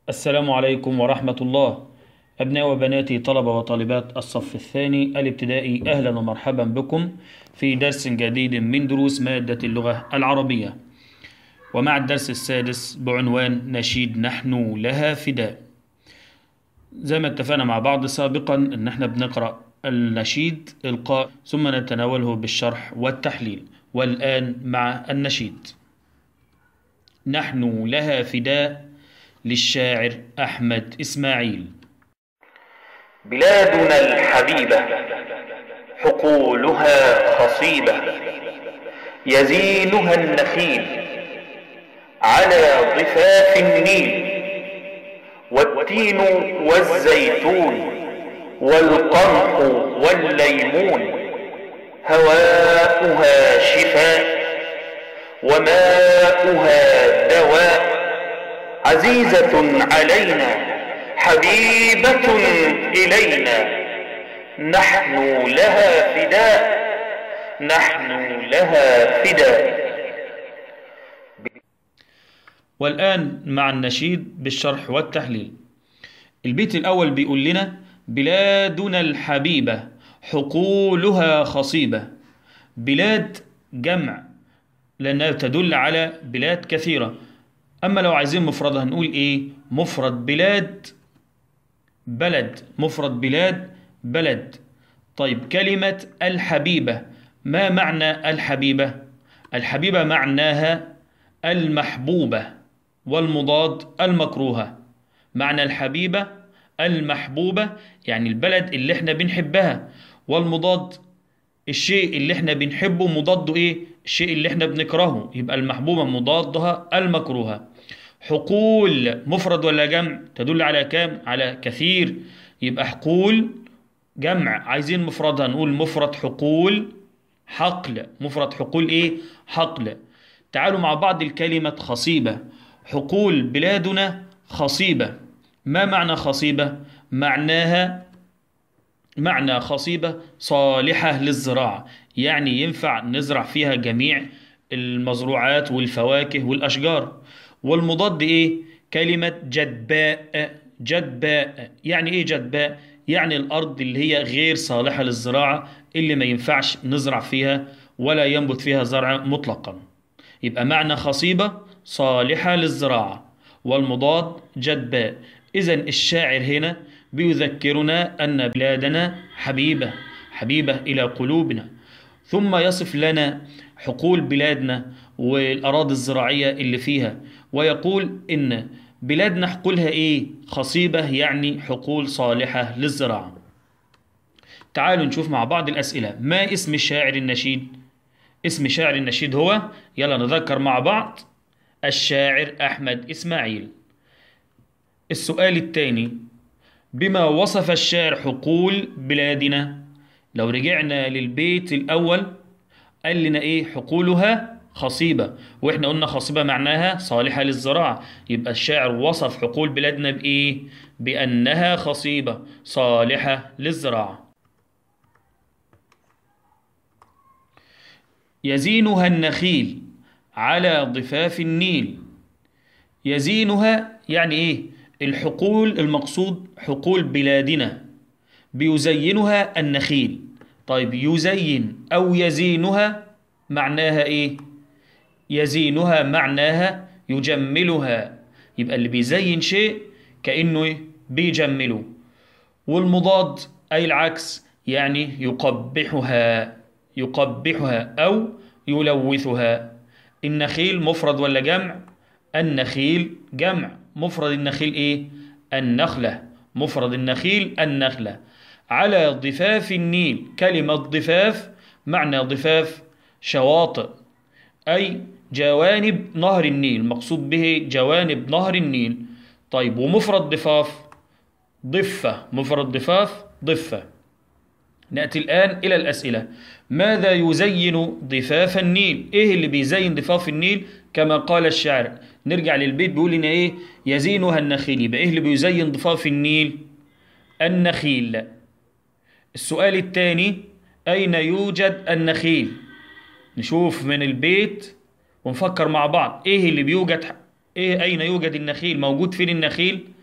السلام عليكم ورحمة الله أبناء وبناتي طلبة وطالبات الصف الثاني الابتدائي أهلا ومرحبا بكم في درس جديد من دروس مادة اللغة العربية ومع الدرس السادس بعنوان نشيد نحن لها فداء زي ما اتفقنا مع بعض سابقا ان احنا بنقرأ النشيد القاء ثم نتناوله بالشرح والتحليل والآن مع النشيد نحن لها فداء للشاعر أحمد إسماعيل بلادنا الحبيبة حقولها خصيبة يزينها النخيل على ضفاف النيل والتين والزيتون والقمح والليمون هواؤها شفاء وماؤها دواء عزيزة علينا حبيبة إلينا نحن لها فداء نحن لها فداء والآن مع النشيد بالشرح والتحليل البيت الأول بيقول لنا بلادنا الحبيبة حقولها خصيبة بلاد جمع لأنها تدل على بلاد كثيرة أما لو عايزين مفردها هنقول إيه مفرد بلاد بلد مفرد بلاد بلد طيب كلمة الحبيبة ما معنى الحبيبة الحبيبة معناها المحبوبة والمضاد المكروهة معنى الحبيبة المحبوبة يعني البلد اللي احنا بنحبها والمضاد الشيء اللي احنا بنحبه مضاده ايه الشيء اللي احنا بنكرهه يبقى المحبوبة مضادها المكروهة حقول مفرد ولا جمع تدل على كام على كثير يبقى حقول جمع عايزين مفردها نقول مفرد حقول حقل مفرد حقول ايه حقل تعالوا مع بعض الكلمة خصيبة حقول بلادنا خصيبة ما معنى خصيبة معناها معنى خصيبة صالحة للزراعة يعني ينفع نزرع فيها جميع المزروعات والفواكه والأشجار والمضاد إيه؟ كلمة جدباء جدباء يعني إيه جدباء؟ يعني الأرض اللي هي غير صالحة للزراعة اللي ما ينفعش نزرع فيها ولا ينبت فيها زرع مطلقا يبقى معنى خصيبة صالحة للزراعة والمضاد جدباء إذا الشاعر هنا بيذكرنا أن بلادنا حبيبة حبيبة إلى قلوبنا ثم يصف لنا حقول بلادنا والأراضي الزراعية اللي فيها ويقول إن بلادنا حقولها إيه خصيبة يعني حقول صالحة للزراعة تعالوا نشوف مع بعض الأسئلة ما اسم الشاعر النشيد اسم شاعر النشيد هو يلا نذكر مع بعض الشاعر أحمد إسماعيل السؤال الثاني بما وصف الشاعر حقول بلادنا لو رجعنا للبيت الأول قال لنا إيه حقولها خصيبة وإحنا قلنا خصيبة معناها صالحة للزراعة يبقى الشاعر وصف حقول بلادنا بإيه بأنها خصيبة صالحة للزراعة يزينها النخيل على ضفاف النيل يزينها يعني إيه الحقول المقصود حقول بلادنا بيزينها النخيل طيب يزين أو يزينها معناها إيه يزينها معناها يجملها يبقى اللي بيزين شيء كأنه إيه؟ بيجمله والمضاد أي العكس يعني يقبحها يقبحها أو يلوثها النخيل مفرد ولا جمع النخيل جمع مفرد النخيل ايه النخلة مفرد النخيل النخلة على ضفاف النيل كلمة ضفاف معنى ضفاف شواطئ أي جوانب نهر النيل مقصود به جوانب نهر النيل طيب ومفرد ضفاف ضفة مفرد ضفاف ضفة نأتي الآن إلى الأسئلة ماذا يزين ضفاف النيل إيه اللي بيزين ضفاف النيل كما قال الشاعر نرجع للبيت بيقول لنا إيه يزينها النخيل يبقى إيه اللي بيزين ضفاف النيل النخيل السؤال الثاني أين يوجد النخيل نشوف من البيت ونفكر مع بعض ايه اللي بيوجد ايه اين يوجد النخيل موجود فين النخيل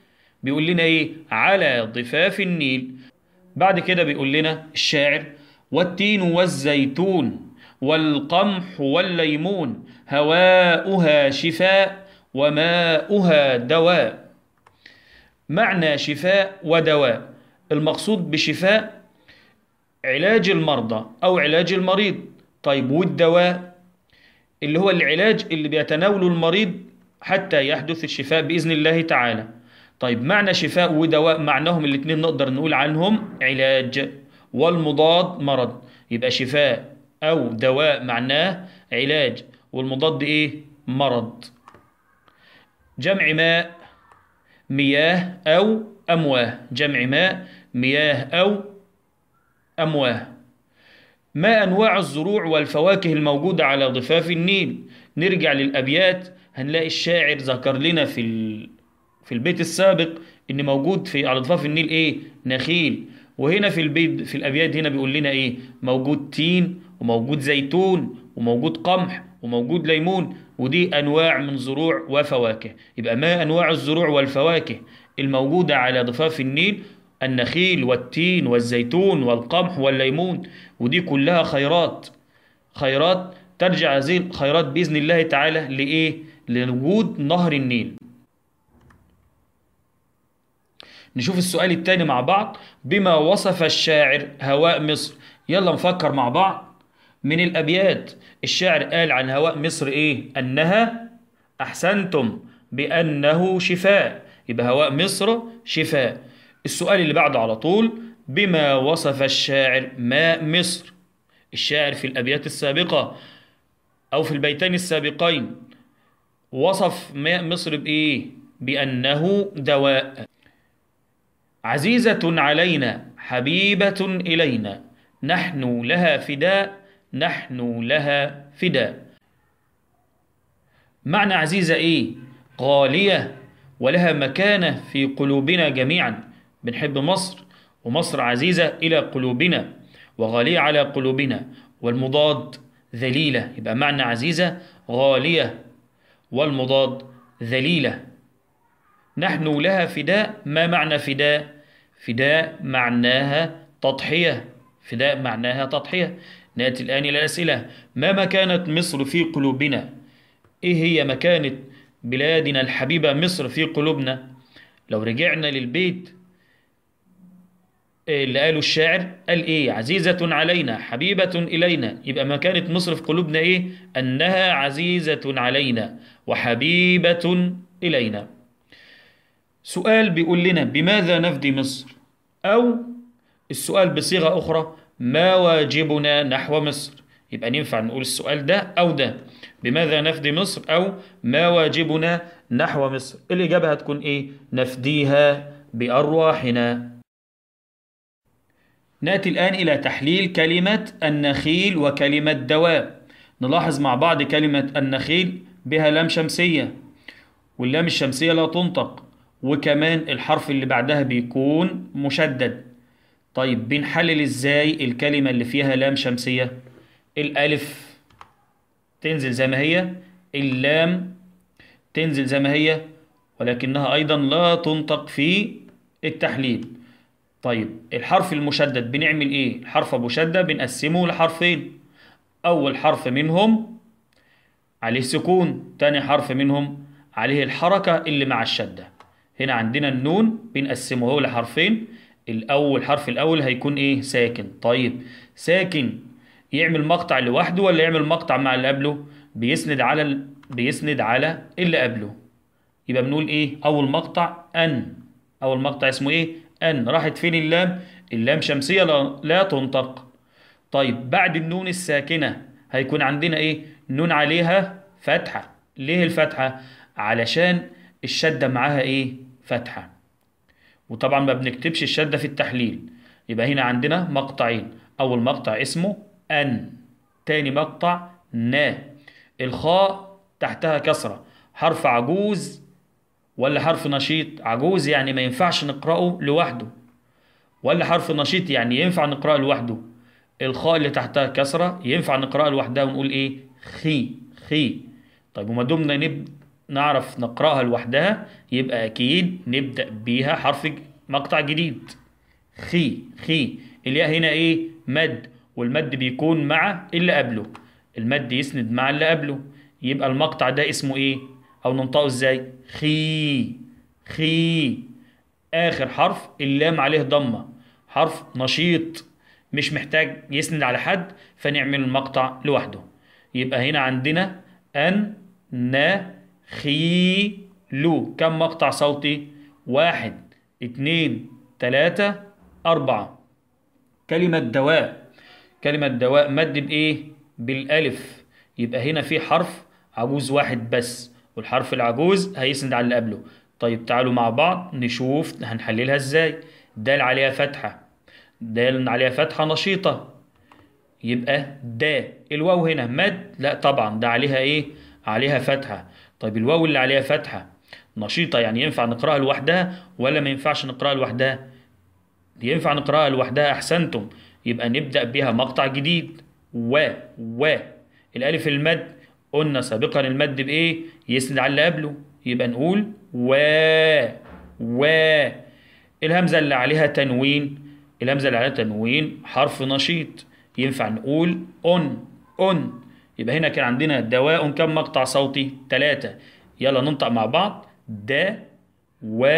بيقول لنا ايه على ضفاف النيل بعد كده بيقول لنا الشاعر والتين والزيتون والقمح والليمون هواؤها شفاء وماؤها دواء معنى شفاء ودواء المقصود بشفاء علاج المرضى أو علاج المريض طيب والدواء اللي هو العلاج اللي بيتناوله المريض حتى يحدث الشفاء بإذن الله تعالى طيب معنى شفاء ودواء معناهم الاثنين نقدر نقول عنهم علاج والمضاد مرض يبقى شفاء أو دواء معناه علاج والمضاد إيه مرض جمع ماء مياه أو أمواه جمع ماء مياه أو أمواه ما أنواع الزروع والفواكه الموجودة على ضفاف النيل نرجع للأبيات هنلاقي الشاعر ذكر لنا في ال... في البيت السابق إن موجود في على ضفاف النيل إيه نخيل وهنا في البيت في الأبيات هنا بيقول لنا إيه موجود تين وموجود زيتون وموجود قمح وموجود ليمون ودي أنواع من زروع وفواكه يبقى ما أنواع الزروع والفواكه الموجودة على ضفاف النيل النخيل والتين والزيتون والقمح والليمون ودي كلها خيرات خيرات ترجع هذه الخيرات بإذن الله تعالى لإيه؟ لوجود نهر النيل نشوف السؤال الثاني مع بعض بما وصف الشاعر هواء مصر يلا نفكر مع بعض من الأبيات الشاعر قال عن هواء مصر إيه أنها أحسنتم بأنه شفاء يبقى هواء مصر شفاء السؤال اللي بعده على طول بما وصف الشاعر ماء مصر الشاعر في الأبيات السابقة أو في البيتين السابقين وصف ماء مصر بإيه بأنه دواء عزيزة علينا حبيبة إلينا نحن لها فداء نحن لها فداء معنى عزيزة إيه غالية ولها مكانة في قلوبنا جميعا بنحب مصر ومصر عزيزة إلى قلوبنا وغالية على قلوبنا والمضاد ذليلة يبقى معنى عزيزة غالية والمضاد ذليلة نحن لها فداء ما معنى فداء فداء معناها تضحية فداء معناها تضحية نأتي الآن إلى الأسئلة ما مكانة مصر في قلوبنا إيه هي مكانة بلادنا الحبيبة مصر في قلوبنا لو رجعنا للبيت اللي قاله الشاعر قال ايه عزيزة علينا حبيبة إلينا يبقى مكانة مصر في قلوبنا ايه أنها عزيزة علينا وحبيبة إلينا سؤال بيقول لنا بماذا نفدي مصر أو السؤال بصيغة أخرى ما واجبنا نحو مصر يبقى ينفع نقول السؤال ده أو ده بماذا نفدي مصر أو ما واجبنا نحو مصر الإجابة هتكون إيه نفديها بأرواحنا نأتي الآن إلى تحليل كلمة النخيل وكلمة دواء نلاحظ مع بعض كلمة النخيل بها لام شمسية واللام الشمسية لا تنطق وكمان الحرف اللي بعدها بيكون مشدد طيب بنحلل ازاي الكلمة اللي فيها لام شمسية الألف تنزل زي ما هي اللام تنزل زي ما هي ولكنها أيضا لا تنطق في التحليل طيب الحرف المشدد بنعمل ايه الحرف ابو شده بنقسمه لحرفين اول حرف منهم عليه سكون تاني حرف منهم عليه الحركه اللي مع الشده هنا عندنا النون بنقسمه هو لحرفين الاول حرف الاول هيكون ايه ساكن طيب ساكن يعمل مقطع لوحده ولا يعمل مقطع مع اللي قبله بيسند على ال... بيسند على اللي قبله يبقى بنقول ايه اول مقطع ان اول مقطع اسمه ايه أن راحت فين اللام اللام شمسية لا, لا تنطق طيب بعد النون الساكنة هيكون عندنا إيه نون عليها فتحة ليه الفتحة علشان الشدة معاها إيه فتحة وطبعا ما بنكتبش الشدة في التحليل يبقى هنا عندنا مقطعين أول مقطع اسمه أن تاني مقطع نا الخاء تحتها كسرة حرف عجوز ولا حرف نشيط عجوز يعني ما ينفعش نقرأه لوحده ولا حرف نشيط يعني ينفع نقرأه لوحده الخاء اللي تحتها كسرة ينفع نقرأها لوحدها ونقول ايه خي خي طيب وما دمنا نب نعرف نقرأها لوحدها يبقى أكيد نبدأ بيها حرف ج- مقطع جديد خي خي الياء هنا إيه مد والمد بيكون مع اللي قبله المد يسند مع اللي قبله يبقى المقطع ده اسمه إيه أو ننطقه إزاي خي خي آخر حرف اللام عليه ضمة حرف نشيط مش محتاج يسند على حد فنعمل المقطع لوحده يبقى هنا عندنا أن ن خي لو كم مقطع صوتي واحد اتنين تلاتة أربعة كلمة دواء كلمة دواء مد بإيه بالألف يبقى هنا في حرف عجوز واحد بس والحرف العجوز هيسند على اللي قبله طيب تعالوا مع بعض نشوف هنحللها ازاي دال عليها فتحة دال عليها فتحة نشيطة يبقى دا الواو هنا مد لا طبعا ده عليها ايه عليها فتحة طيب الواو اللي عليها فتحة نشيطة يعني ينفع نقراها لوحدها ولا ما ينفعش نقراها لوحدها ينفع نقراها لوحدها احسنتم يبقى نبدأ بها مقطع جديد و و الالف المد قلنا سابقا المد بايه يسند على اللي قبله يبقى نقول و و الهمزة اللي عليها تنوين الهمزة اللي عليها تنوين حرف نشيط ينفع نقول أن أن يبقى هنا كان عندنا دواء كم مقطع صوتي ثلاثة يلا ننطق مع بعض دا و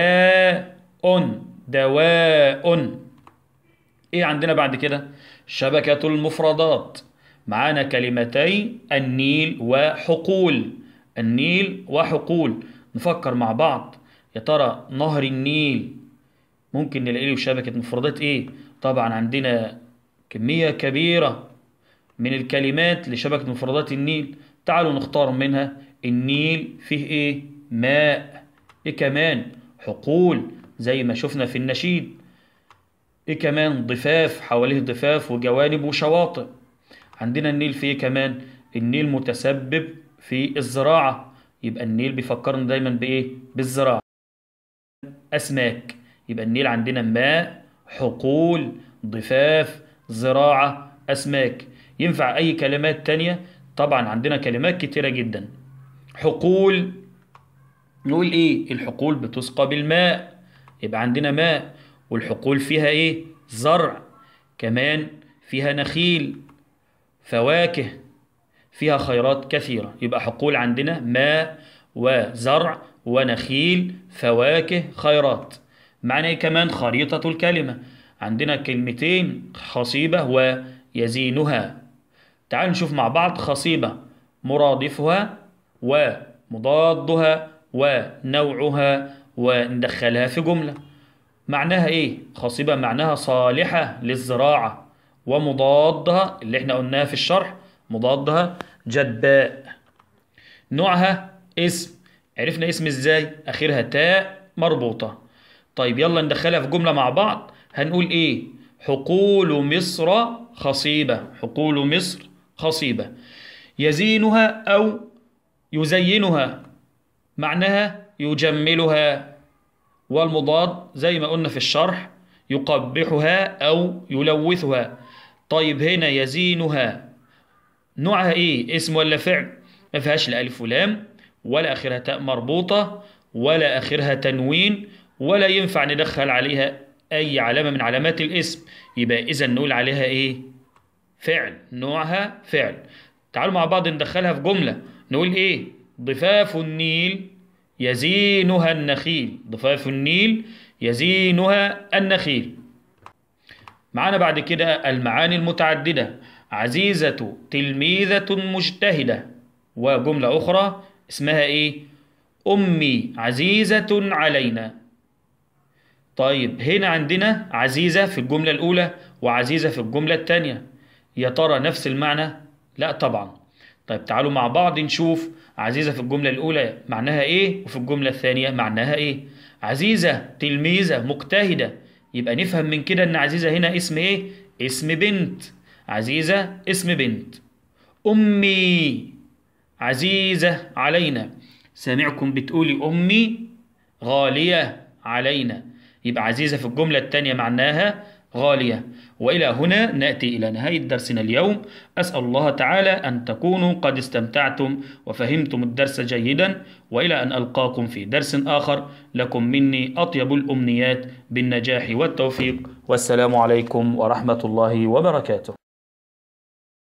أن دواء ايه عندنا بعد كده شبكة المفردات معانا كلمتي النيل وحقول النيل وحقول نفكر مع بعض يا ترى نهر النيل ممكن نلاقي له شبكة مفردات ايه طبعا عندنا كمية كبيرة من الكلمات لشبكة مفردات النيل تعالوا نختار منها النيل فيه ايه ماء ايه كمان حقول زي ما شفنا في النشيد ايه كمان ضفاف حواليه ضفاف وجوانب وشواطئ عندنا النيل فيه إيه كمان النيل متسبب في الزراعة يبقى النيل بيفكرنا دايما بايه بالزراعة اسماك يبقى النيل عندنا ماء حقول ضفاف زراعة اسماك ينفع اي كلمات تانية طبعا عندنا كلمات كتيرة جدا حقول نقول ايه الحقول بتسقى بالماء يبقى عندنا ماء والحقول فيها ايه زرع كمان فيها نخيل فواكه فيها خيرات كثيرة يبقى حقول عندنا ماء وزرع ونخيل فواكه خيرات معنى إيه كمان خريطة الكلمة عندنا كلمتين خصيبة ويزينها تعالوا نشوف مع بعض خصيبة مرادفها ومضادها ونوعها وندخلها في جملة معناها ايه خصيبة معناها صالحة للزراعة ومضادها اللي احنا قلناها في الشرح مضادها جدباء نوعها اسم عرفنا اسم ازاي اخرها تاء مربوطة طيب يلا ندخلها في جملة مع بعض هنقول ايه حقول مصر خصيبة حقول مصر خصيبة يزينها او يزينها معناها يجملها والمضاد زي ما قلنا في الشرح يقبحها أو يلوثها طيب هنا يزينها نوعها إيه اسم ولا فعل ما فيهاش لا ألف ولام ولا آخرها تاء مربوطة ولا آخرها تنوين ولا ينفع ندخل عليها أي علامة من علامات الاسم يبقى إذا نقول عليها إيه فعل نوعها فعل تعالوا مع بعض ندخلها في جملة نقول إيه ضفاف النيل يزينها النخيل ضفاف النيل يزينها النخيل معانا بعد كده المعاني المتعددة عزيزة تلميذة مجتهدة وجملة أخرى اسمها إيه أمي عزيزة علينا طيب هنا عندنا عزيزة في الجملة الأولى وعزيزة في الجملة الثانية يا ترى نفس المعنى لا طبعا طيب تعالوا مع بعض نشوف عزيزة في الجملة الأولى معناها إيه وفي الجملة الثانية معناها إيه عزيزة تلميذة مجتهدة يبقى نفهم من كده إن عزيزة هنا اسم إيه اسم بنت عزيزة اسم بنت أمي عزيزة علينا سامعكم بتقولي أمي غالية علينا يبقى عزيزة في الجملة الثانية معناها غالية وإلى هنا نأتي إلى نهاية درسنا اليوم أسأل الله تعالى أن تكونوا قد استمتعتم وفهمتم الدرس جيدا وإلى أن ألقاكم في درس آخر لكم مني أطيب الأمنيات بالنجاح والتوفيق والسلام عليكم ورحمة الله وبركاته